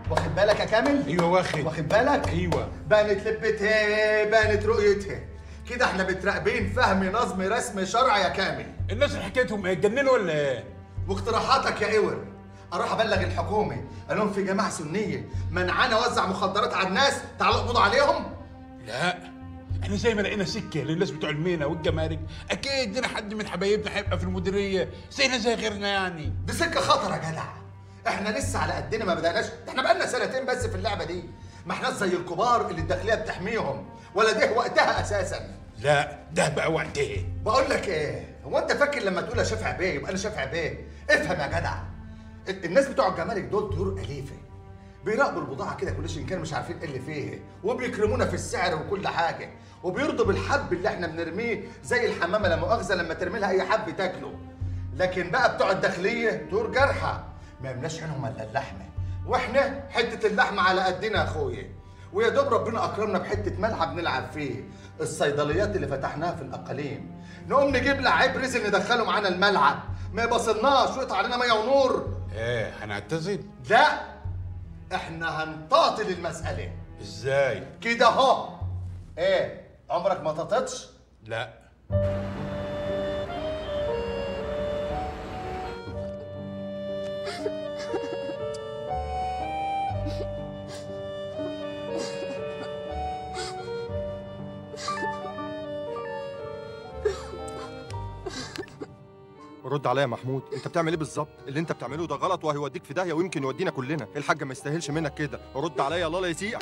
واخد بالك يا كامل ايوه واخد واخد بالك ايوه بانت لبتها بانت رؤيتها كده احنا متراقبين فهم نظم رسم شرع يا كامل الناس اللي حكايتهم ايه اتجننوا ولا ايه واقتراحاتك يا اور اروح ابلغ الحكومه قال لهم في جماعه سنيه منعانا اوزع مخدرات على الناس تعالوا اقبضوا عليهم لا احنا زي ما لقينا سكه للناس بتوع المينا والجمارك اكيد لنا حد من حبايبنا هيبقى في المديريه زينا زي غيرنا يعني دي سكه خطر يا جدع احنا لسه على قدنا ما بدأناش ده احنا بقالنا سنتين بس في اللعبه دي ما احناش زي الكبار اللي الداخليه بتحميهم ولا ده وقتها اساسا لا ده بقى وقتها بقول لك ايه هو انت فاكر لما تقول يا شافع بيه يبقى انا شافع بيه افهم يا جدع ال- الناس بتوع الجمارك دول طيور اليفه بيراقبوا البضاعه كده كل شيء كان مش عارفين ايه اللي فيه وبيكرمونا في السعر وكل حاجه وبيرضوا بالحب اللي احنا بنرميه زي الحمامه لا مؤاخذه لما ترمي لها اي حب تاكله لكن بقى بتوع الداخليه طيور جارحه ما يملاش عينهم الا اللحمه واحنا حته اللحمه على قدنا يا اخويا ويا دوب ربنا اكرمنا بحته ملعب نلعب فيه الصيدليات اللي فتحناها في الاقاليم نقوم نجيب لعيب رزق ندخله معانا الملعب ما يبصلناش ويقطع علينا ميه ونور ايه هنعتزل لا احنا هنطاطل المساله ازاي كده اهو ايه عمرك ما طاطتش لا رد عليا يا محمود انت بتعمل ايه بالظبط اللي انت بتعمله ده غلط وهيوديك في داهيه ويمكن يودينا كلنا الحاج ما يستاهلش منك كده رد عليا الله لا يسيء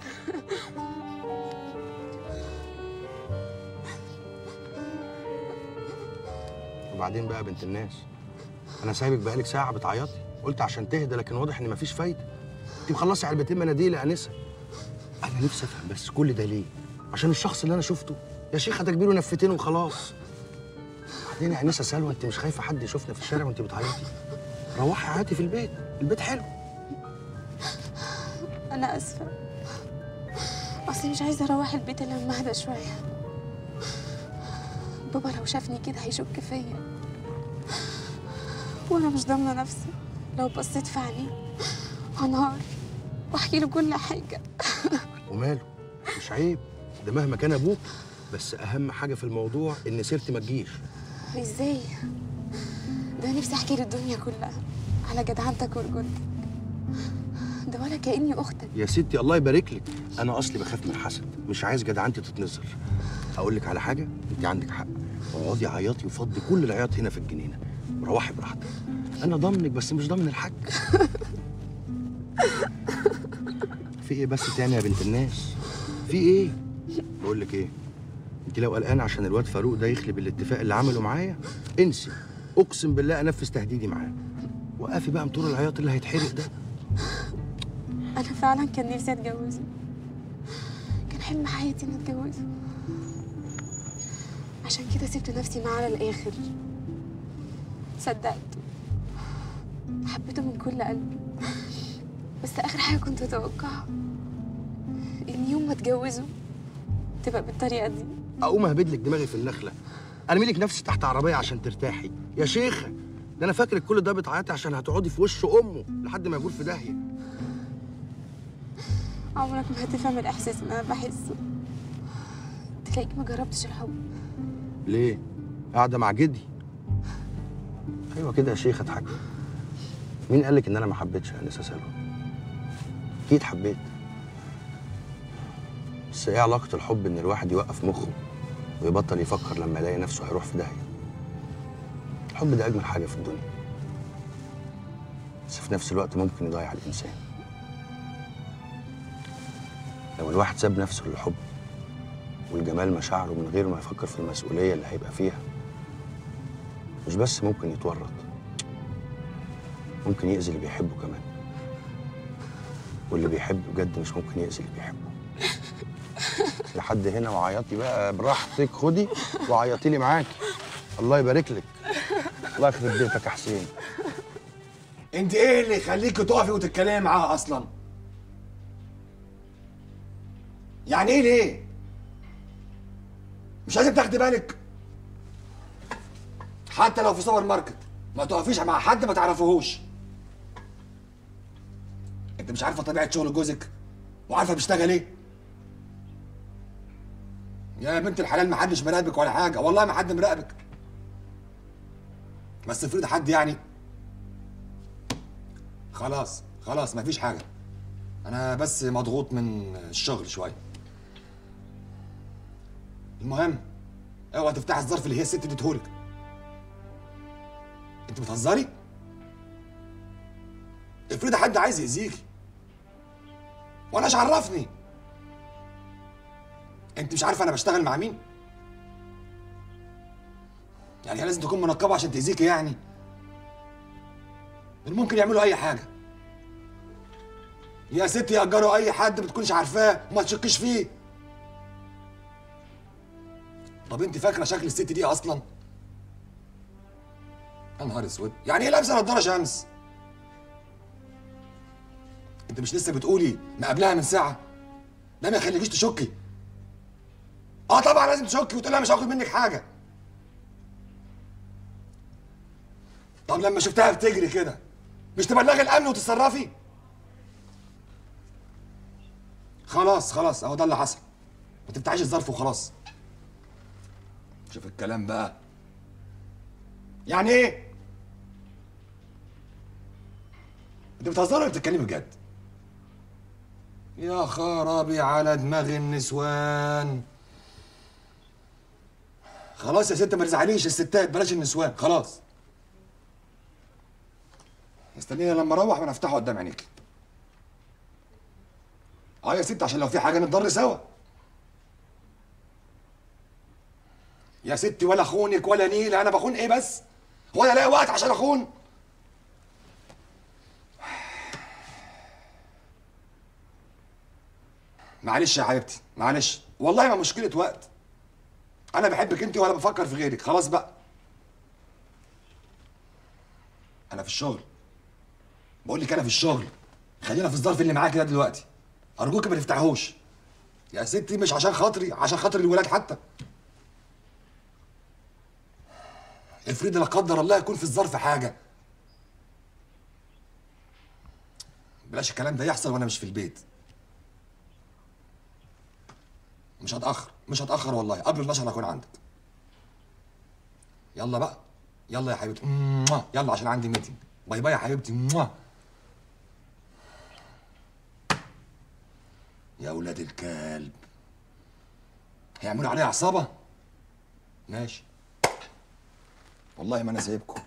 وبعدين بقى يا بنت الناس انا سايبك بقالك ساعه بتعيطي قلت عشان تهدى لكن واضح ان مفيش فايده انت مخلصي علبتين مناديل يا انسه انا نفسي افهم بس كل ده ليه عشان الشخص اللي انا شفته يا شيخه ده كبير ونفتين وخلاص بعدين يا انسه سلوى انت مش خايفه حد يشوفنا في الشارع وانت بتعيطي روحي عادي في البيت البيت حلو أنا آسفة أصلي مش عايزة أروح البيت إلا لما أهدى شوية بابا لو شافني كده هيشك فيا وأنا مش ضامنة نفسي لو بصيت في عينيه هنهار وأحكي له كل حاجة وماله مش عيب ده مهما كان ابوك بس اهم حاجه في الموضوع ان سيرتي ما تجيش إزاي؟ ده نفسي أحكي للدنيا كلها على جدعنتك ورجولتك ده ولا كأني أختك يا ستي الله يبارك لك انا اصلي بخاف من الحسد مش عايز جدعنتي تتنظر اقول لك على حاجه انت عندك حق اقعدي عيطي وفضي كل العياط هنا في الجنينه روحي براحتك انا ضامنك بس مش ضامن الحاج في ايه بس تاني يا بنت الناس في ايه بقول لك ايه انت لو قلقانه عشان الواد فاروق ده يخلب الاتفاق اللي عمله معايا انسي اقسم بالله انفذ تهديدي معاه وقفي بقى مطور العياط اللي هيتحرق ده أنا فعلا كان نفسي أتجوزه كان حلم حياتي إني أتجوزه عشان كده سبت نفسي معاه على الآخر صدقته حبيته من كل قلبي بس آخر حاجة كنت أتوقعها إن يوم ما أتجوزه تبقى بالطريقة دي اقوم اهبد لك دماغي في النخله ارمي لك نفسي تحت عربيه عشان ترتاحي يا شيخه ده انا فاكرك كل ده بتعيطي عشان هتقعدي في وش امه لحد ما يقول في داهيه عمرك ما هتفهم الإحساس اللي أنا بحسه تلاقيك ما جربتش الحب ليه قاعده مع جدي ايوه كده يا شيخه اضحكي مين قال لك ان انا ما حبيتش يا انسه سلوى اكيد حبيت بس ايه علاقه الحب ان الواحد يوقف مخه ويبطل يفكر لما يلاقي نفسه هيروح في داهيه الحب ده اجمل حاجه في الدنيا بس في نفس الوقت ممكن يضيع الانسان لو الواحد ساب نفسه للحب والجمال مشاعره من غير ما يفكر في المسؤوليه اللي هيبقى فيها مش بس ممكن يتورط ممكن يأذي اللي بيحبه كمان واللي بيحب بجد مش ممكن يأذي اللي بيحبه لحد هنا وعيطي بقى براحتك خدي وعيطي لي معاكي الله يبارك لك الله يخرب بيتك يا حسين انت ايه اللي يخليكي تقفي وتتكلمي معاها اصلا يعني ايه ليه مش لازم تاخدي بالك حتى لو في سوبر ماركت ما تقفيش مع حد ما تعرفوهوش انت مش عارفه طبيعه شغل جوزك وعارفه بيشتغل ايه يا بنت الحلال ما حدش مراقبك ولا حاجه والله ما حد مراقبك بس افرض حد يعني خلاص خلاص مفيش حاجه انا بس مضغوط من الشغل شويه المهم اوعى تفتح الظرف اللي هي الست اديتهولك انت بتهزري افرض حد عايز يأذيكي وانا ايش عرفني انت مش عارفه انا بشتغل مع مين يعني هي لازم تكون منقبه عشان تأذيكي يعني دول ممكن يعملوا اي حاجه يا ستي يأجروا اي حد ما تكونش عارفاه وما تشكيش فيه طب انت فاكره شكل الست دي اصلا يا نهار اسود يعني ايه لابسه نضاره شمس انت مش لسه بتقولي ما قبلها من ساعه ده ما يخليكيش تشكي اه طبعا لازم تشكي وتقول لها مش هاخد منك حاجه طب لما شفتها بتجري كده مش تبلغي الامن وتتصرفي خلاص خلاص اهو ده اللي حصل ما تفتحيش الظرف وخلاص شوف الكلام بقى يعني ايه انت بتهزري ولا بتتكلمي بجد يا خرابي على دماغ النسوان خلاص يا ست ما تزعليش الستات بلاش النسوان خلاص استنيني لما اروح وانا افتحه قدام عينيك اه يا ست عشان لو في حاجه نتضر سوا يا ستي ولا خونك ولا نيلة انا بخون ايه بس هو انا الاقي وقت عشان اخون معلش يا حبيبتي معلش والله ما مشكلة وقت انا بحبك انت ولا بفكر في غيرك خلاص بقى انا في الشغل بقول لك انا في الشغل خلينا في الظرف اللي معاك ده دلوقتي ارجوك ما تفتحوش يا ستي مش عشان خاطري عشان خاطر الولاد حتى افرض لا قدر الله يكون في الظرف حاجه بلاش الكلام ده يحصل وانا مش في البيت مش هتاخر مش هتاخر والله قبل 12 هكون عندك يلا بقى يلا يا حبيبتي موah. يلا عشان عندي ميتنج باي باي يا حبيبتي موah. يا ولاد الكلب هيعملوا عليا عصابه ماشي والله ما انا سايبكم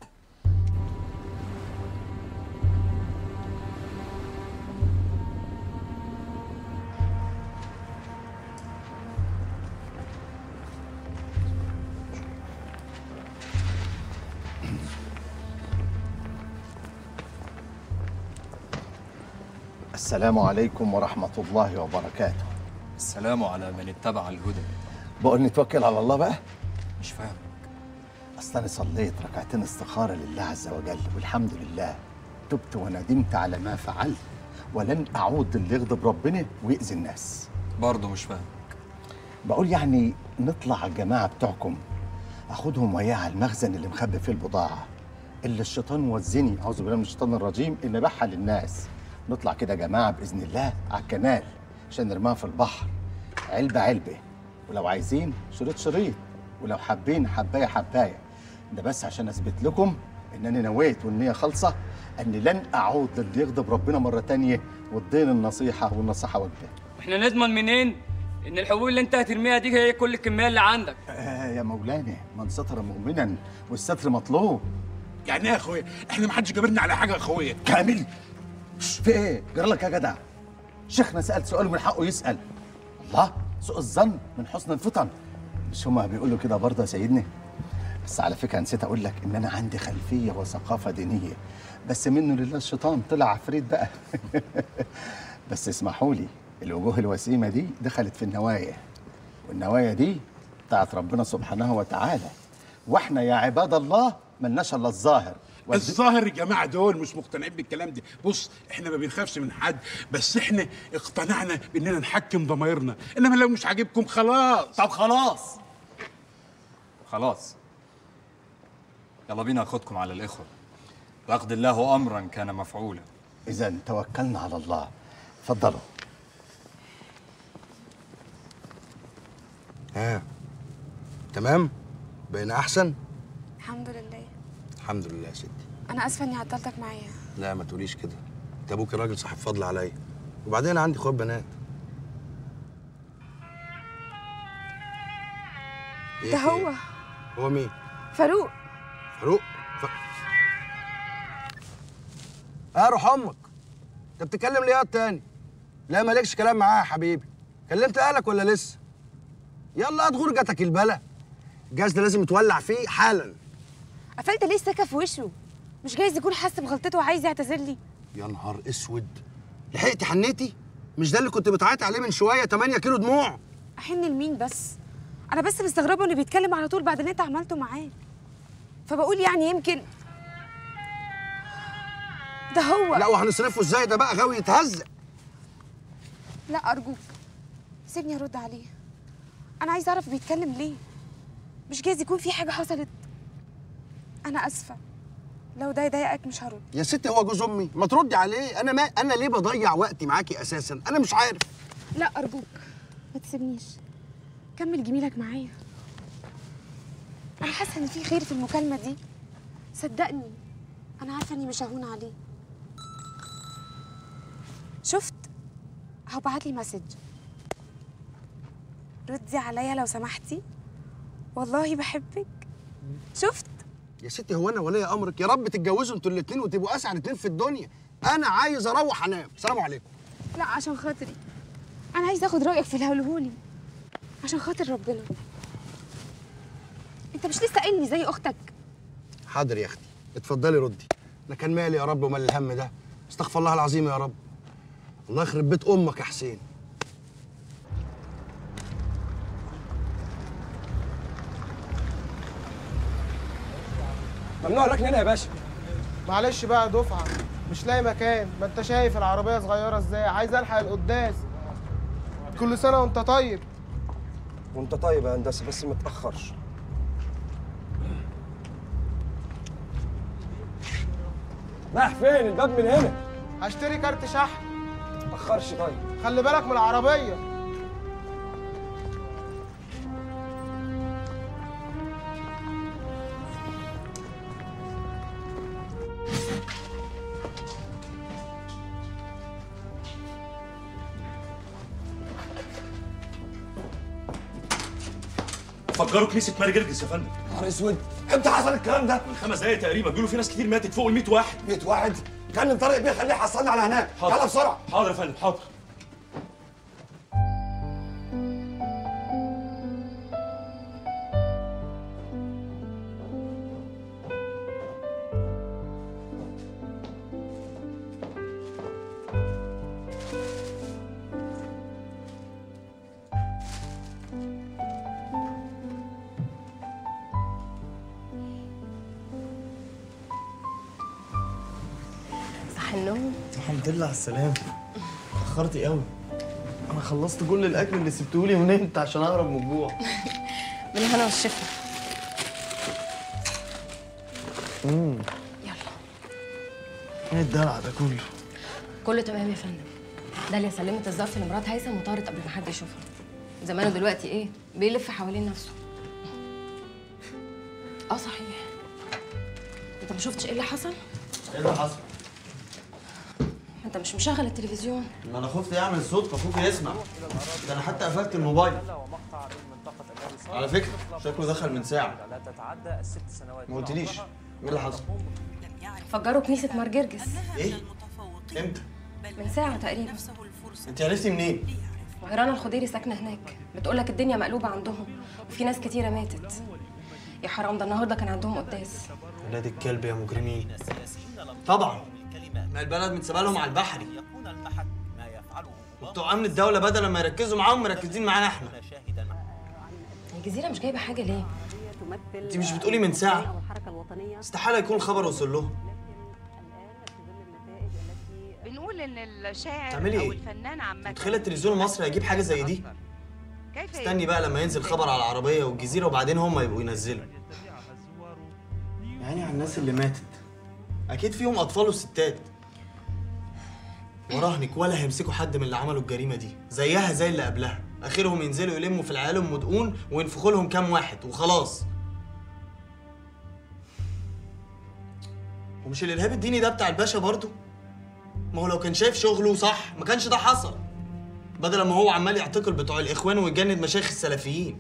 السلام عليكم ورحمة الله وبركاته السلام على من اتبع الهدى بقول نتوكل على الله بقى مش فاهم أصل أنا صليت ركعتين استخارة لله عز وجل والحمد لله تبت وندمت على ما فعلت ولن أعود للي يغضب ربنا ويأذي الناس برضه مش فاهم بقول يعني نطلع الجماعة بتوعكم أخدهم وياه على المخزن اللي مخبي فيه البضاعة اللي الشيطان وزني أعوذ بالله من الشيطان الرجيم إن بحها للناس نطلع كده يا جماعة بإذن الله على الكنال عشان نرميها في البحر علبة علبة ولو عايزين شريط شريط ولو حابين حباية حباية ده بس عشان أثبت لكم إن أنا نويت والنية خالصة أني لن أعود للي يغضب ربنا مرة تانية والدين النصيحة والنصيحة وجبة احنا نضمن منين ان الحبوب اللي انت هترميها دي هي كل الكميه اللي عندك آه يا مولانا من ستر مؤمنا والستر مطلوب يعني ايه يا اخويا احنا ما حدش جابرنا على حاجه يا اخويا كامل شش، في ايه جرى لك يا جدع شيخنا سأل سؤال من حقه يسأل الله سوء الظن من حسن الفطن مش هما بيقولوا كده برضه يا سيدنا بس على فكرة نسيت أقول لك إن أنا عندي خلفية وثقافة دينية بس منه لله الشيطان طلع عفريت بقى بس اسمحوا لي الوجوه الوسيمة دي دخلت في النوايا والنوايا دي بتاعت ربنا سبحانه وتعالى واحنا يا عباد الله ملناش الا الظاهر والد- الظاهر الجماعه دول مش مقتنعين بالكلام ده بص احنا ما بنخافش من حد بس احنا اقتنعنا باننا نحكم ضمايرنا انما لو مش عاجبكم خلاص طب خلاص خلاص يلا بينا اخدكم على الاخوه واخد الله امرا كان مفعولا اذا توكلنا على الله اتفضلوا ها تمام بقينا احسن الحمد لله الحمد لله يا ستي انا اسفه اني عطلتك معايا لا ما تقوليش كده انت ابوك راجل صاحب فضل عليا وبعدين انا عندي اخوات بنات إيه ده في هو إيه؟ هو مين فاروق فاروق ف... اه روح امك انت بتتكلم ليه يا تاني لا مالكش كلام معاه يا حبيبي كلمت اهلك ولا لسه يلا ادغور جاتك البلا الجهاز ده لازم يتولع فيه حالا قفلت ليه السكه في وشه مش جايز يكون حس بغلطته وعايز يعتذر لي يا نهار اسود لحقتي حنيتي مش ده اللي كنت بتعيط عليه من شويه 8 كيلو دموع احن لمين بس انا بس مستغربه انه بيتكلم على طول بعد اللي انت عملته معاه فبقول يعني يمكن ده هو لا وهنصرفه ازاي ده بقى غاوي يتهزق لا ارجوك سيبني ارد عليه انا عايزه اعرف بيتكلم ليه مش جايز يكون في حاجه حصلت انا اسفه لو ده يضايقك مش هرد يا ستي هو جوز امي ما تردي عليه انا ما انا ليه بضيع وقتي معاكي اساسا انا مش عارف لا ارجوك ما تسيبنيش كمل جميلك معايا انا حاسه ان في خير في المكالمه دي صدقني انا عارفه اني مش ههون عليه شفت اهو بعت لي مسج ردي عليا لو سمحتي والله بحبك شفت يا ستي هو انا ولي امرك يا رب تتجوزوا انتوا الاثنين وتبقوا اسعد اتنين في الدنيا انا عايز اروح انام سلام عليكم لا عشان خاطري انا عايزه اخد رايك في اللي هقولهولي عشان خاطر ربنا انت مش لسه قايلني زي اختك حاضر يا اختي اتفضلي ردي انا كان مالي يا رب ومال الهم ده استغفر الله العظيم يا رب الله يخرب بيت امك يا حسين ممنوع الركن هنا يا باشا معلش بقى يا دفعه مش لاقي مكان ما انت شايف العربيه صغيره ازاي عايز الحق القداس كل سنه وانت طيب وانت طيب يا هندسه بس ما تاخرش رايح فين الباب من هنا هشتري كارت شحن ما تاخرش طيب خلي بالك من العربيه فجروا كنيسه ماري جرجس يا فندم نهار اسود امتى حصل الكلام ده؟ من خمس دقايق تقريبا بيقولوا في ناس كتير ماتت فوق ال 100 واحد 100 واحد كلم طارق بيه خليه يحصلنا على هناك يلا بسرعه حاضر يا فندم حاضر صح النوم الحمد لله على السلامة اتأخرتي قوي أنا خلصت كل الأكل اللي سبتهولي ونمت عشان أهرب من الجوع من الهنا والشفا امم يلا ايه الدلع ده كله؟ كله تمام يا فندم داليا سلمت الظرف لمرات هيثم وطارت قبل ما حد يشوفها زمانه دلوقتي ايه بيلف حوالين نفسه اه صحيح انت ما شفتش ايه اللي حصل ايه اللي حصل؟ انت مش مشغل التلفزيون ما أنا خفت يعمل صوت فأخوك يسمع ده أنا حتى قفلت الموبايل على فكرة شكله دخل من ساعة لا تتعدى الست سنوات ما قلتليش ايه اللي حصل؟ فجروا كنيسة مار جرجس ايه؟ امتى؟ من ساعة تقريبا انت عرفتي منين؟ وهيرانا الخضيري ساكنة هناك بتقولك الدنيا مقلوبة عندهم وفي ناس كتيرة ماتت يا حرام ده النهارده كان عندهم قداس ولاد الكلب يا مجرمين طبعا ما البلد متسابه لهم على البحري وبتوع امن الدوله بدل ما يركزوا معاهم مركزين معانا احنا الجزيرة مش جايبة حاجة ليه؟ انت مش بتقولي من ساعه استحاله يكون الخبر وصل لهم بنقول ان الشاعر تعملي او إيه؟ الفنان عامه متخيله التلفزيون المصري هيجيب حاجه زي دي كيف استني بقى لما ينزل خبر على العربيه والجزيره وبعدين هم يبقوا ينزلوا يعني على الناس اللي ماتت اكيد فيهم اطفال وستات وراهنك ولا هيمسكوا حد من اللي عملوا الجريمه دي زيها زي اللي قبلها اخرهم ينزلوا يلموا في العيال ام مدقون وينفخوا لهم كام واحد وخلاص ومش الارهاب الديني ده بتاع الباشا برضه ما هو لو كان شايف شغله صح ما كانش ده حصل بدل ما هو عمال يعتقل بتوع الاخوان ويجند مشايخ السلفيين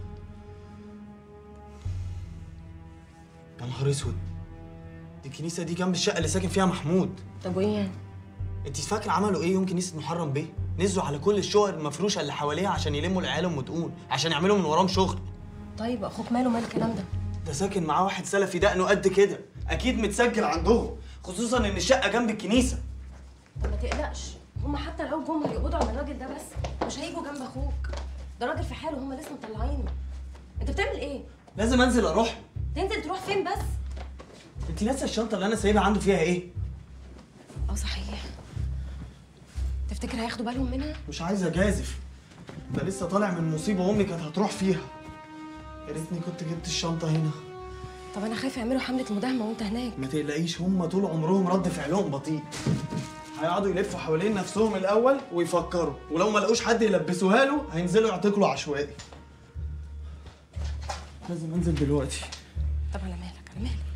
يا نهار اسود دي الكنيسه دي جنب الشقه اللي ساكن فيها محمود طب وايه يعني؟ انت فاكره عملوا ايه يوم كنيسه محرم بيه نزلوا على كل الشقق المفروشه اللي حواليها عشان يلموا العيال ام تقول عشان يعملوا من وراهم شغل طيب اخوك ماله مال الكلام ده؟ ده ساكن معاه واحد سلفي دقنه قد كده اكيد متسجل عندهم خصوصا ان الشقه جنب الكنيسه طب ما تقلقش هما حتى لو جم هيقبضوا على الراجل ده بس مش هيجوا جنب اخوك ده راجل في حاله هما لسه مطلعينه انت بتعمل ايه؟ لازم انزل اروح تنزل تروح فين بس؟ انت ناسه الشنطه اللي انا سايبها عنده فيها ايه اه صحيح تفتكر هياخدوا بالهم منها؟ مش عايز اجازف ده لسه طالع من مصيبه امي كانت هتروح فيها يا ريتني كنت جبت الشنطه هنا طب انا خايفه يعملوا حمله مداهمه وانت هناك ما تقلقيش هم طول عمرهم رد فعلهم بطيء هيقعدوا يلفوا حوالين نفسهم الاول ويفكروا ولو ما لقوش حد يلبسوها له هينزلوا يعتقلوا عشوائي لازم انزل دلوقتي طب على مالك على مالك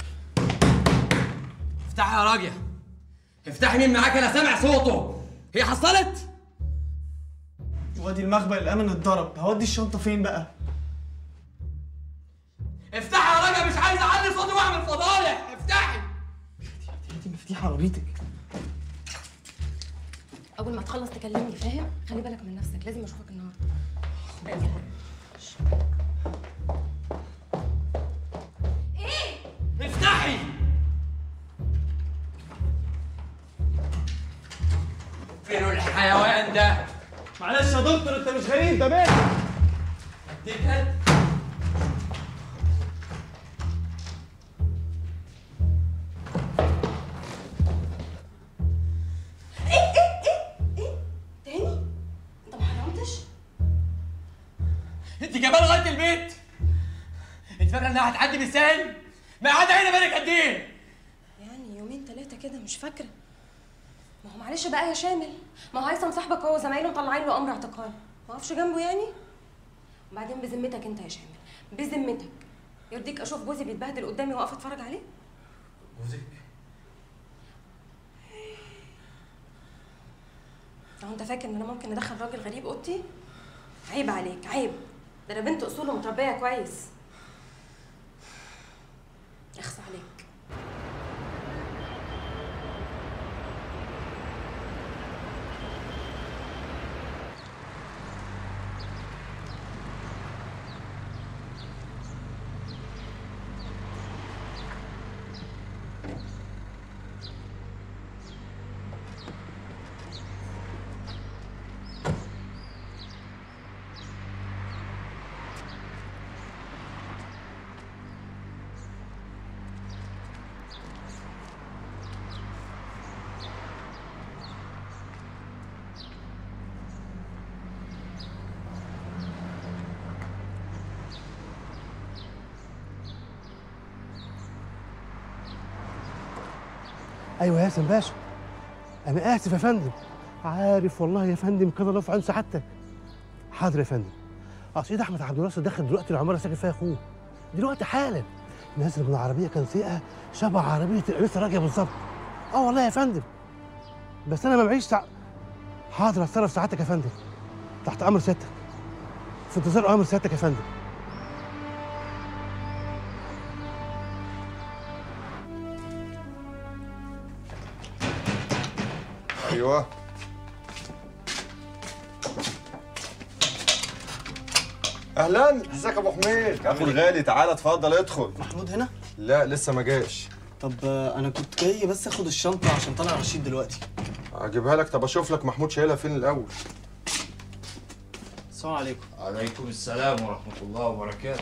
افتحي يا راجل افتحي مين معاك انا سامع صوته هي حصلت وادي المخبأ الامن اتضرب هودي الشنطه فين بقى افتحي يا راجل مش عايز اعلي صوتي واعمل فضايح افتحي هاتي مفتاح عربيتك اول ما تخلص تكلمني فاهم خلي بالك من نفسك لازم اشوفك النهارده افتحي فين الحيوان ده معلش يا دكتور انت مش غريب ده مات اديك هات تاني انت ما حرمتش انت كمان لغايه البيت انت فاكره انها هتعدي بالسهل ما قاعده هنا بالك قد ايه يعني يومين ثلاثه كده مش فاكره ما هو معلش بقى يا شامل ما هو هيثم صاحبك هو وزمايله مطلعين له امر اعتقال ما اقفش جنبه يعني وبعدين بذمتك انت يا شامل بذمتك يرضيك اشوف جوزي بيتبهدل قدامي واقف اتفرج عليه جوزك لو انت فاكر ان انا ممكن ادخل راجل غريب اوضتي عيب عليك عيب ده انا بنت اصول ومتربيه كويس اخص عليك ايوه يا ياسين باشا انا اسف يا فندم عارف والله يا فندم كده الله في عون سعادتك حاضر يا فندم اصل ايد احمد عبد الناصر دخل دلوقتي العماره اللي ساكن فيها اخوه دلوقتي حالا نازل من العربيه كان فيها شبه عربيه الانسه راجيه بالظبط اه والله يا فندم بس انا ما معيش سع... حاضر هتصرف سعادتك يا فندم تحت امر سيادتك في انتظار امر سيادتك يا فندم ايوه اهلا ازيك يا ابو حميد يا اخو الغالي تعالى اتفضل ادخل محمود هنا لا لسه ما جاش طب آه، انا كنت جاي بس اخد الشنطه عشان طالع رشيد دلوقتي اجيبها لك طب اشوف لك محمود شايلها فين الاول السلام عليكم عليكم السلام ورحمة الله وبركاته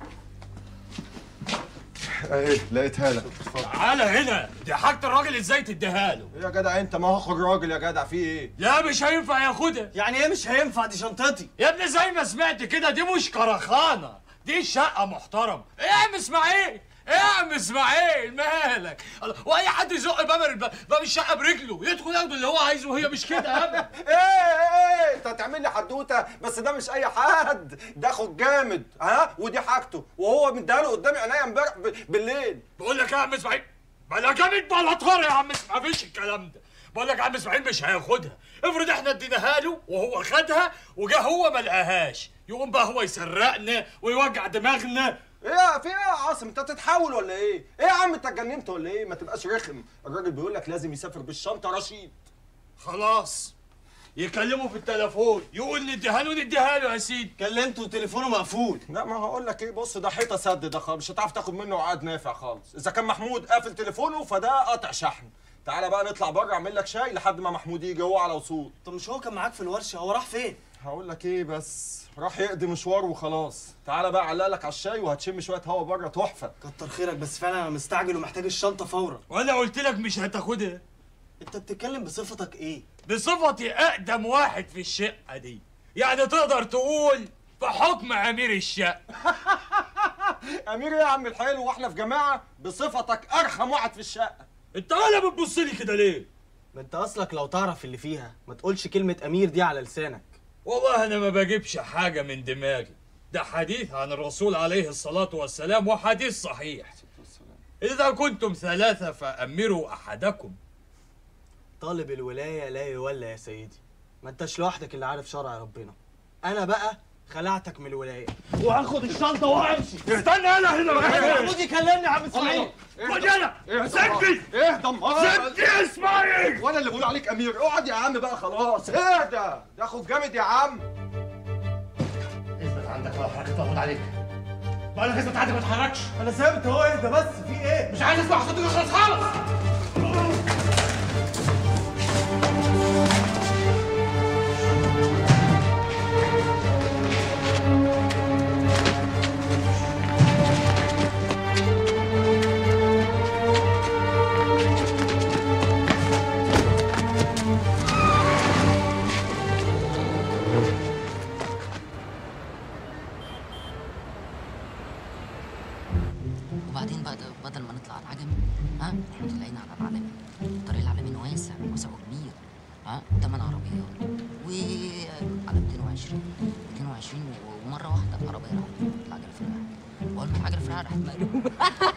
اهي لقيتها لك تعالى هنا دي حاجة الراجل ازاي تديها له يا جدع انت ما هو اخو الراجل يا جدع في ايه لا مش هينفع ياخدها يعني ايه مش هينفع دي شنطتي يا ابني زي ما سمعت كده دي مش كرخانة دي شقة محترم ايه يا عم اسماعيل ايه يا عم اسماعيل مالك الله، واي حد يزق باب الب- باب الشقه برجله يدخل ياخد اللي هو عايزه وهي مش كده ابدا ايه ايه انت هتعمل لي حدوته بس ده مش اي حد ده اخد جامد ها ودي حاجته وهو مديها له قدامي عينيا امبارح ب- بالليل بقول لك يا عم اسماعيل بلا جامد بلا طار يا عم اسماعيل مفيش الكلام ده بقول لك يا عم اسماعيل مش هياخدها افرض احنا اديناها له وهو خدها وجا هو ما لقاهاش يقوم بقى هو يسرقنا ويوجع دماغنا ايه في ايه يا عاصم انت تتحول ولا ايه؟ ايه يا عم انت اتجننت ولا ايه؟ ما تبقاش رخم الراجل بيقول لك لازم يسافر بالشنطه رشيد خلاص يكلمه في التليفون يقول نديها له نديها له يا سيدي كلمته تليفونه مقفول لا ما هقول لك ايه بص ده حيطه سد ده خالص مش هتعرف تاخد منه عقد نافع خالص اذا كان محمود قافل تليفونه فده قطع شحن تعالى بقى نطلع بره اعمل لك شاي لحد ما محمود يجي هو على وصول طب مش هو كان معاك في الورشه هو راح فين هقول لك ايه بس راح يقضي مشوار وخلاص تعالى بقى اعلق لك على الشاي وهتشم شويه هوا بره تحفه كتر خيرك بس فعلا انا مستعجل ومحتاج الشنطه فورا وانا قلت لك مش هتاخدها انت بتتكلم بصفتك ايه بصفتي اقدم واحد في الشقه دي يعني تقدر تقول بحكم امير الشقه امير ايه يا عم الحلو واحنا في جماعه بصفتك ارخم واحد في الشقه انت ولا بتبص لي كده ليه ما انت اصلك لو تعرف اللي فيها ما تقولش كلمه امير دي على لسانك والله انا ما بجيبش حاجه من دماغي ده حديث عن الرسول عليه الصلاه والسلام وحديث صحيح اذا كنتم ثلاثه فامروا احدكم طالب الولايه لا يولى يا سيدي ما انتش لوحدك اللي عارف شرع ربنا انا بقى خلعتك من الولايه وهاخد الشنطه وامشي استنى انا هنا بقى. محمود يكلمني يا عم اسماعيل خد انا سكت اهدى امال سكت يا اسماعيل وانا اللي بقول عليك امير اقعد يا عم بقى خلاص اهدى ده اخد جامد يا عم اثبت عندك لو حركت اخد عليك بقول لك اثبت عندك ما تتحركش انا ثابت اهو اهدى بس في ايه مش عايز اسمع صوتك خالص خالص وبعدين بقى ده بدل ما نطلع على العجمي ها احنا طلعنا على العلمي الطريق العلمي واسع واسع وكبير ها ثمان عربيات وعلى 220 220 و- ومره واحده عربيه راحت العجله في الواحد واول ما العجله في الواحد راحت مقلوبه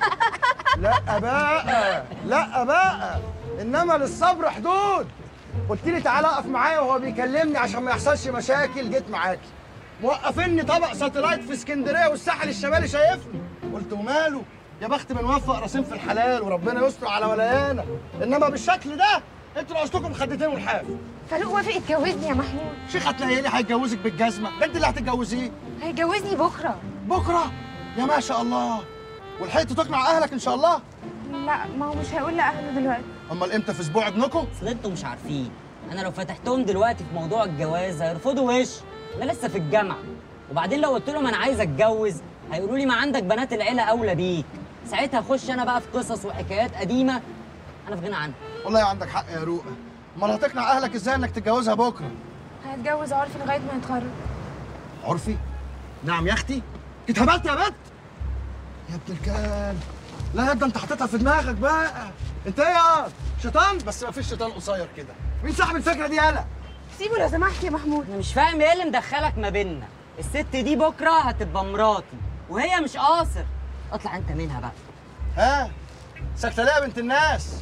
لا بقى لا بقى انما للصبر حدود قلت لي تعالى اقف معايا وهو بيكلمني عشان ما يحصلش مشاكل جيت معاكي موقفيني طبق ساتلايت في اسكندريه والساحل الشمالي شايفني قلت وماله يا بخت من وفق راسين في الحلال وربنا يستر على ولايانا انما بالشكل ده انتوا ناقصكم خدتين والحاف فاروق وافق يتجوزني يا محمود شيخ هتلاقيني هيتجوزك بالجزمه ده انت اللي هتتجوزيه هيجوزني بكره بكره يا ما شاء الله ولحقت تقنع اهلك ان شاء الله لا ما هو مش هيقول لاهله دلوقتي امال امتى في اسبوع ابنكم اصل انتوا مش عارفين انا لو فتحتهم دلوقتي في موضوع الجواز هيرفضوا وش انا لسه في الجامعه وبعدين لو قلت لهم انا عايز اتجوز هيقولوا لي ما عندك بنات العيله اولى بيك ساعتها اخش انا بقى في قصص وحكايات قديمه انا في غنى عنها والله عندك حق يا روقه امال هتقنع اهلك ازاي انك تتجوزها بكره هيتجوز عرفي لغايه ما يتخرج عرفي نعم يا اختي اتهبلت يا بنت يا ابن الكلب لا يا ده انت حاططها في دماغك بقى انت ايه يا شيطان بس ما فيش شيطان قصير كده مين صاحب الفكره دي يالا سيبه لو سمحت يا محمود انا مش فاهم ايه اللي مدخلك ما بيننا الست دي بكره هتبقى مراتي وهي مش قاصر اطلع انت منها بقى ها ساكته ليه يا بنت الناس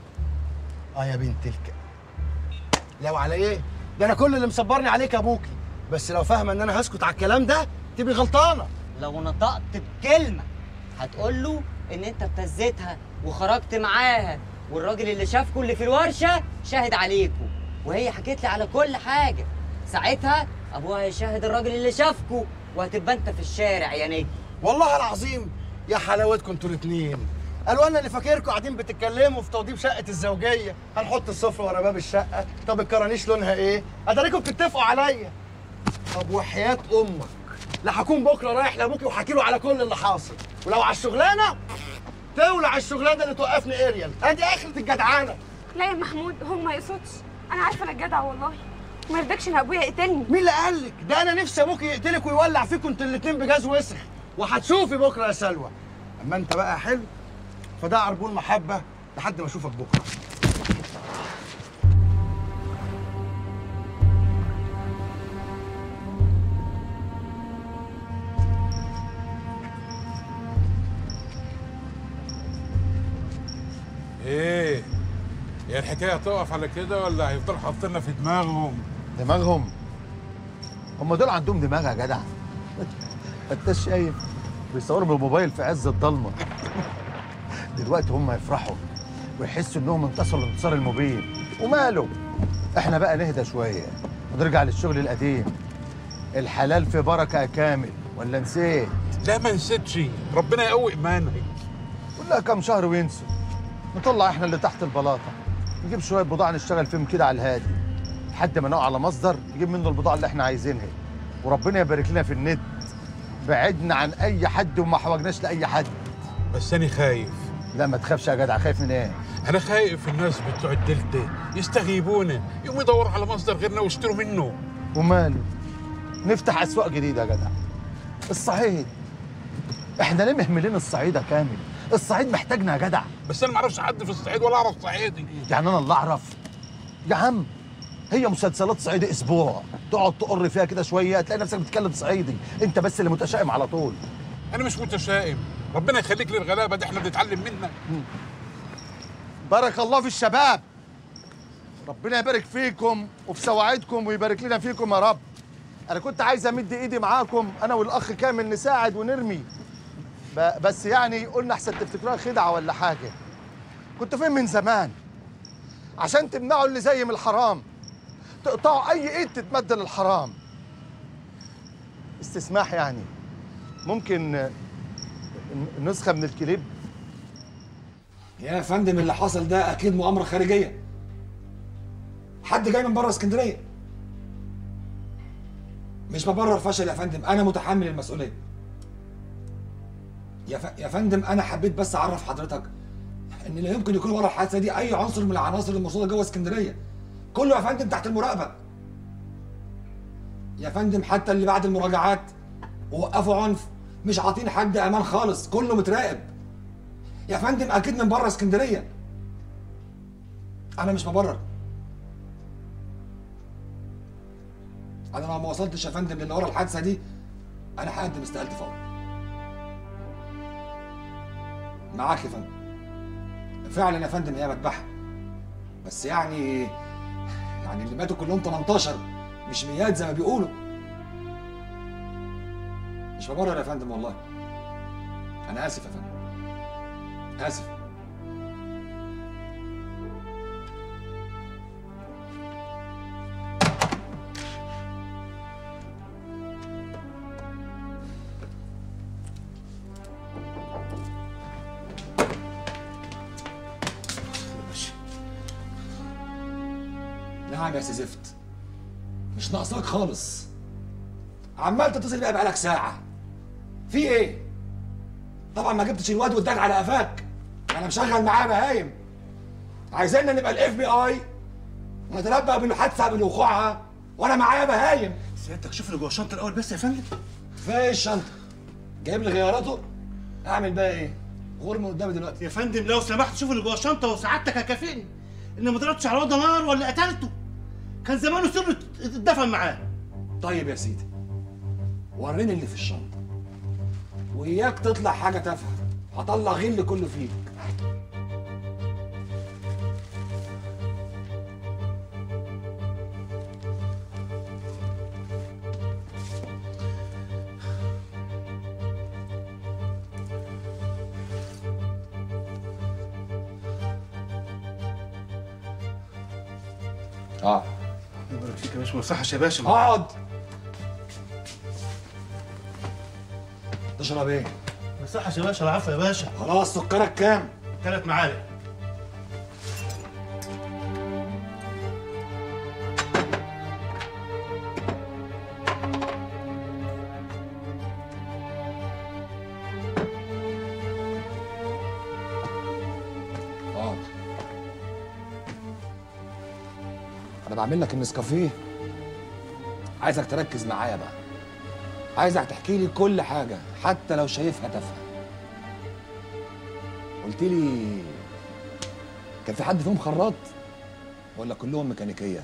اه يا بنت الك لو على ايه ده انا كل اللي مصبرني عليك يا ابوكي بس لو فاهمه ان انا هسكت على الكلام ده تبقي غلطانه لو نطقت بكلمه هتقول له ان انت ابتزيتها وخرجت معاها والراجل اللي شافكوا اللي في الورشه شاهد عليكوا وهي حكيت لي على كل حاجه ساعتها ابوها هيشاهد الراجل اللي شافكوا وهتبقى انت في الشارع يا نجم والله العظيم يا حلاوتكم انتوا الاثنين قالوا انا اللي فاكركم قاعدين بتتكلموا في توضيب شقه الزوجيه هنحط السفره ورا باب الشقه طب الكرانيش لونها ايه اتاريكم بتتفقوا عليا طب وحياه امك لا هكون بكره رايح لابوكي وحكي له على كل اللي حاصل ولو على الشغلانه تولع الشغلانه اللي توقفني اريال ادي اخره الجدعانه لا يا محمود هو ما يقصدش انا عارفه انك جدع والله ما يرضكش ان ابويا يقتلني مين اللي قال لك ده انا نفسي ابوكي يقتلك ويولع فيكم انتوا الاثنين بجاز وسخ وهتشوفي بكره يا سلوى اما انت بقى حلو فده عربون محبه لحد ما اشوفك بكره ايه هي الحكايه تقف على كده ولا هيفضلوا حاطيننا في دماغهم دماغهم هم دول عندهم دماغ يا جدع انت شايف بيصوروا بالموبايل في عز الضلمه دلوقتي هم يفرحوا ويحسوا انهم انتصروا الانتصار المبين وماله احنا بقى نهدى شويه ونرجع للشغل القديم الحلال في بركه يا كامل ولا نسيت لا ما نسيتش ربنا يقوي ايمانك كلها كام شهر وينسوا نطلع احنا اللي تحت البلاطه نجيب شويه بضاعه نشتغل فيهم كده على الهادي لحد ما نقع على مصدر نجيب منه البضاعه اللي احنا عايزينها وربنا يبارك لنا في الند بعدنا عن اي حد وما حوجناش لاي حد بس انا خايف لا ما تخافش يا جدع خايف من ايه انا خايف الناس بتوع الدلتا يستغيبونا يقوموا يدوروا على مصدر غيرنا ويشتروا منه وماله نفتح اسواق جديده يا جدع الصعيد احنا ليه مهملين الصعيد يا كامل الصعيد محتاجنا يا جدع بس انا ما اعرفش حد في الصعيد ولا اعرف صعيدي يعني انا اللي اعرف يا عم هي مسلسلات صعيدي اسبوع تقعد تقر فيها كده شويه تلاقي نفسك بتتكلم صعيدي انت بس اللي متشائم على طول انا مش متشائم ربنا يخليك للغلابه دي احنا بنتعلم منك بارك الله في الشباب ربنا يبارك فيكم وفي سواعدكم ويبارك لنا فيكم يا رب انا كنت عايز امد ايدي معاكم انا والاخ كامل نساعد ونرمي ب- بس يعني قلنا احسن تفتكروها خدعه ولا حاجه كنت فين من زمان عشان تمنعوا اللي زي من الحرام تقطعوا اي ايد تتمد للحرام استسماح يعني ممكن آه، ن- نسخه من الكليب يا فندم اللي حصل ده اكيد مؤامره خارجيه حد جاي من بره اسكندريه مش ببرر فشل يا فندم انا متحمل المسؤوليه يا, ف... يا فندم انا حبيت بس اعرف حضرتك ان لا يمكن يكون ورا الحادثه دي اي عنصر من العناصر الموجوده جوه اسكندريه كله يا فندم تحت المراقبه يا فندم حتى اللي بعد المراجعات ووقفوا عنف مش عاطين حد امان خالص كله متراقب يا فندم اكيد من بره اسكندريه انا مش ببرر انا لو ما وصلتش يا فندم للي ورا الحادثه دي انا هقدم استقالتي فورا معاك يا فندم فعلا يا فندم هي مذبحه بس يعني يعني اللي ماتوا كلهم 18 مش ميات زي ما بيقولوا مش ببرر يا فندم والله انا اسف يا فندم اسف نعم يا سي زفت مش ناقصاك خالص عمال تتصل بيها بقالك ساعة في ايه؟ طبعا ما جبتش الواد واداك على قفاك انا مشغل معاه بهايم عايزيننا نبقى الاف بي اي ونتنبأ بالحادثة بالوقوعها وانا معايا بهايم سيادتك شوف اللي جوه الشنطه الاول بس يا فندم فيها ايه الشنطة؟ جايب لي غياراته؟ اعمل بقى ايه؟ غور من قدامي دلوقتي يا فندم لو سمحت شوف اللي جوه الشنطه وسعادتك هكافئني ان ما ضربتش على واد نار ولا قتلته كان زمانه سر اتدفن معاه طيب يا سيدي وريني اللي في الشنطة وإياك تطلع حاجة تافهة هطلع غل كله فيك اه يبارك فيك يا باشا ما يصحش يا باشا اقعد تشرب ايه؟ ما يصحش يا باشا العفو يا باشا خلاص سكرك كام؟ ثلاث معالق اه انا بعمل لك النسكافيه عايزك تركز معايا بقى عايزك تحكي لي كل حاجه حتى لو شايفها تافهه قلت لي كان في حد فيهم خراط ولا كلهم ميكانيكيه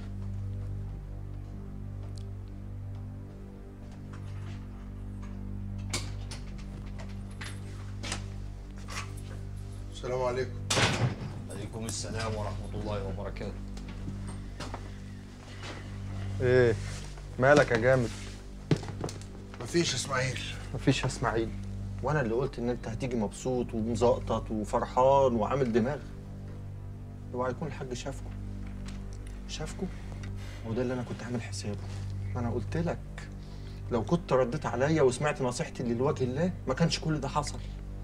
السلام عليكم عليكم السلام ورحمه الله وبركاته ايه مالك يا جامد مفيش اسماعيل مفيش يا اسماعيل وانا اللي قلت ان انت هتيجي مبسوط ومزقطط وفرحان وعامل دماغ اوعى يكون الحاج شافكم شافكم هو ده اللي انا كنت عامل حسابه ما انا قلت لك لو كنت رديت عليا وسمعت نصيحتي اللي لوجه الله ما كانش كل ده حصل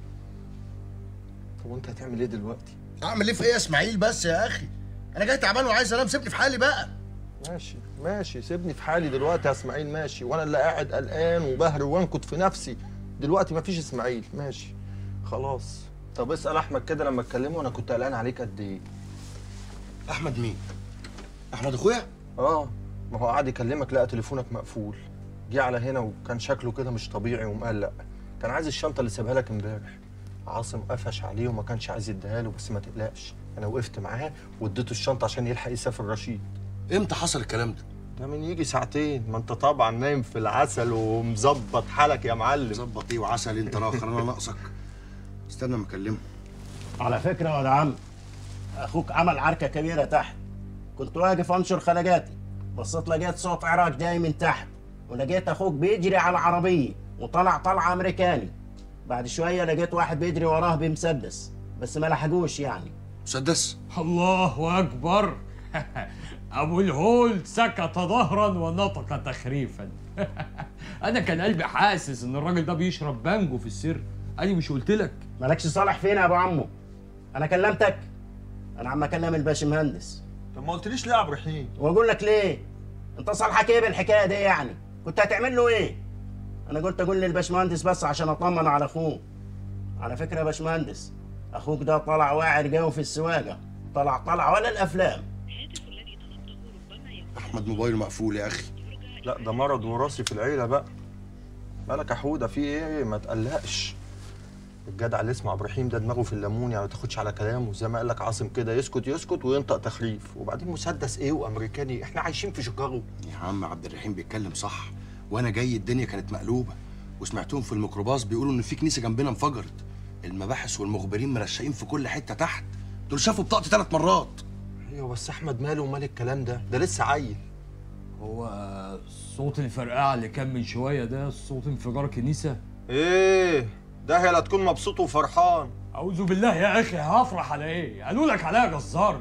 طب وانت هتعمل ايه دلوقتي اعمل ايه في ايه يا اسماعيل بس يا اخي انا جاي تعبان وعايز انام سيبني في حالي بقى ماشي ماشي سيبني في حالي دلوقتي يا اسماعيل ماشي وانا اللي قاعد قلقان وبهري وانكد في نفسي دلوقتي مفيش اسماعيل ماشي خلاص طب اسال احمد كده لما اتكلمه انا كنت قلقان عليك قد ايه احمد مين احمد اخويا اه ما هو قعد يكلمك لقى تليفونك مقفول جه على هنا وكان شكله كده مش طبيعي ومقلق كان عايز الشنطه اللي سابها لك امبارح عاصم قفش عليه وما كانش عايز يديها له بس ما تقلقش انا وقفت معاه واديته الشنطه عشان يلحق يسافر رشيد امتى حصل الكلام ده ده من يجي ساعتين ما انت طبعا نايم في العسل ومظبط حالك يا معلم مظبط ايه وعسل انت راخر انا ناقصك استنى ما اكلمه على فكرة يا واد عم أخوك عمل عركة كبيرة تحت كنت واقف أنشر خلقاتي بصيت لقيت صوت عراك جاي من تحت ولقيت أخوك بيجري على عربية وطلع طلعة أمريكاني بعد شوية لقيت واحد بيجري وراه بمسدس بس ما لحقوش يعني مسدس الله أكبر أبو الهول سكت ظهرا ونطق تخريفا أنا كان قلبي حاسس إن الراجل ده بيشرب بانجو في السر أنا مش قلت لك مالكش صالح فين يا أبو عمو أنا كلمتك أنا عم أكلم الباشمهندس طب ما قلتليش ليه يا عبد الرحيم وأقول لك ليه أنت صالحك إيه بالحكاية دي يعني كنت هتعمل له إيه أنا قلت أقول للباشمهندس بس عشان أطمن على أخوه على فكرة يا باشمهندس أخوك ده طلع واعر جو في السواقة طلع طلع ولا الأفلام احمد موبايله مقفول يا اخي لا ده مرض وراثي في العيله بقى مالك يا حوده في ايه ما تقلقش الجدع اللي اسمه عبد الرحيم ده دماغه في الليمون يعني ما تاخدش على كلامه زي ما قال لك عاصم كده يسكت يسكت وينطق تخريف وبعدين مسدس ايه وامريكاني احنا عايشين في شيكاغو يا عم عبد الرحيم بيتكلم صح وانا جاي الدنيا كانت مقلوبه وسمعتهم في الميكروباص بيقولوا ان في كنيسه جنبنا انفجرت المباحث والمخبرين مرشقين في كل حته تحت دول شافوا بطاقتي ثلاث مرات ايوه بس احمد ماله ومال الكلام ده ده لسه عيل هو صوت الفرقعة اللي كان من شوية ده صوت انفجار كنيسة ايه ده هي لا تكون مبسوط وفرحان أعوذ بالله يا أخي هفرح على إيه؟ قالوا لك عليا جزار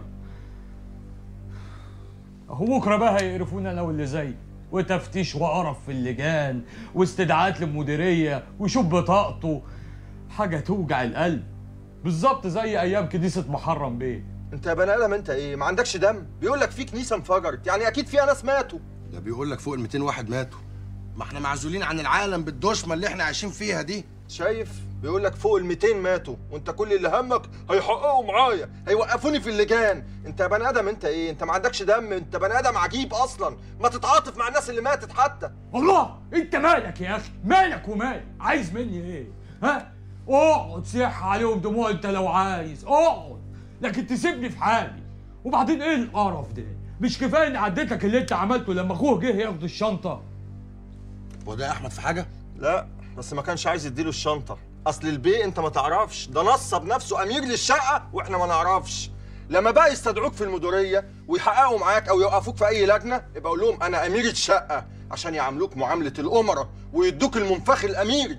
هو بكرة بقى هيقرفونا أنا واللي زي وتفتيش وقرف في اللجان واستدعاءات للمديرية وشوف بطاقته حاجة توجع القلب بالظبط زي أيام كنيسة محرم بيه انت يا بني ادم انت ايه ما عندكش دم بيقول لك في كنيسه انفجرت يعني اكيد فيها ناس ماتوا ده بيقول لك فوق ال 200 واحد ماتوا ما احنا معزولين عن العالم بالدشمه اللي احنا عايشين فيها دي شايف بيقول لك فوق ال 200 ماتوا وانت كل اللي همك هيحققوا معايا هيوقفوني في اللجان انت يا بني ادم انت ايه انت ما عندكش دم انت بني ادم عجيب اصلا ما تتعاطف مع الناس اللي ماتت حتى الله انت مالك يا اخي مالك ومالي عايز مني ايه ها اقعد سيح عليهم دموع انت لو عايز اقعد لكن تسيبني في حالي وبعدين ايه القرف ده مش كفايه اني عديت لك اللي انت عملته لما اخوه جه ياخد الشنطه هو ده يا احمد في حاجه لا بس ما كانش عايز يديله الشنطه اصل البي انت ما تعرفش ده نصب نفسه امير للشقه واحنا ما نعرفش لما بقى يستدعوك في المديريه ويحققوا معاك او يوقفوك في اي لجنه يبقى قول لهم انا امير الشقه عشان يعاملوك معامله الامراء ويدوك المنفخ الاميري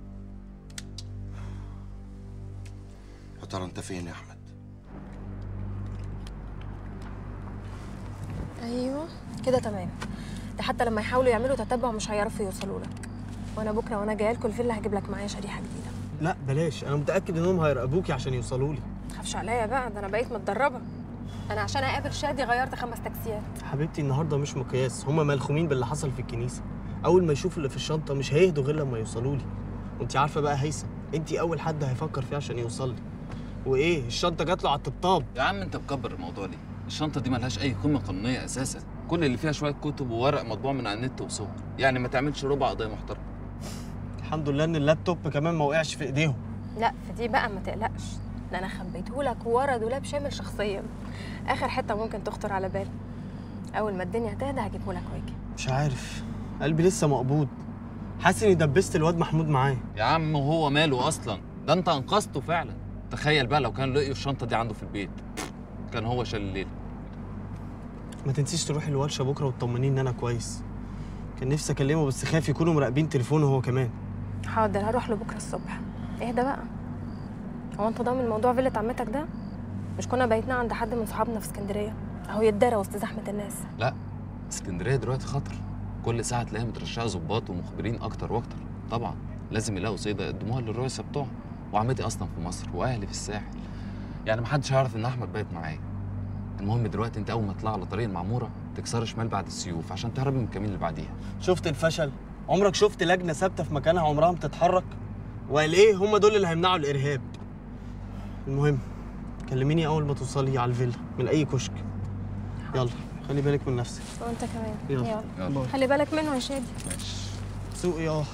يا ترى انت فين يا احمد ايوه كده تمام ده حتى لما يحاولوا يعملوا تتبع مش هيعرفوا يوصلوا لك وانا بكره وانا جايه لكم الفيلا هجيب لك معايا شريحه جديده لا بلاش انا متاكد انهم هيراقبوكي عشان يوصلوا لي تخافش عليا بقى ده انا بقيت متدربه انا عشان اقابل شادي غيرت خمس تاكسيات حبيبتي النهارده مش مقياس هم ملخومين باللي حصل في الكنيسه اول ما يشوفوا اللي في الشنطه مش هيهدوا غير لما يوصلوا لي وانت عارفه بقى هيثم انت اول حد هيفكر فيه عشان يوصل لي وايه الشنطه جات له على الطبطاب يا عم انت مكبر الموضوع ليه الشنطه دي ملهاش اي قيمه قانونيه اساسا كل اللي فيها شويه كتب وورق مطبوع من على النت وصور يعني ما تعملش ربع قضيه محترمه الحمد لله ان اللابتوب كمان ما وقعش في ايديهم لا في دي بقى ما تقلقش ده انا خبيتهولك ورا دولاب شامل شخصيا اخر حته ممكن تخطر على بالي اول ما الدنيا تهدى هجيبهولك واجي مش عارف قلبي لسه مقبوض حاسس اني دبست الواد محمود معايا يا عم وهو ماله اصلا ده انت انقذته فعلا تخيل بقى لو كان لقي الشنطه دي عنده في البيت كان هو شال الليله ما تنسيش تروحي الورشه بكره وتطمنيني ان انا كويس كان نفسي اكلمه بس خايف يكونوا مراقبين تليفونه هو كمان حاضر هروح له بكره الصبح اهدى بقى هو انت ضامن موضوع فيلة عمتك ده مش كنا بيتنا عند حد من صحابنا في اسكندريه اهو يتدارى وسط زحمه الناس لا اسكندريه دلوقتي خطر كل ساعه تلاقيها مترشقه ظباط ومخبرين اكتر واكتر طبعا لازم يلاقوا صيده يقدموها للرئيسه بتوعهم وعمتي اصلا في مصر واهلي في الساحل يعني محدش هيعرف ان احمد بايت معايا المهم دلوقتي انت اول ما تطلع على طريق المعموره تكسر شمال بعد السيوف عشان تهربي من الكمين اللي بعديها شفت الفشل عمرك شفت لجنه ثابته في مكانها عمرها ما تتحرك وقال ايه هم دول اللي هيمنعوا الارهاب المهم كلميني اول ما توصلي على الفيلا من اي كشك يلا خلي بالك من نفسك وانت كمان يلا. يلا. خلي بالك منه يا شادي سوقي اه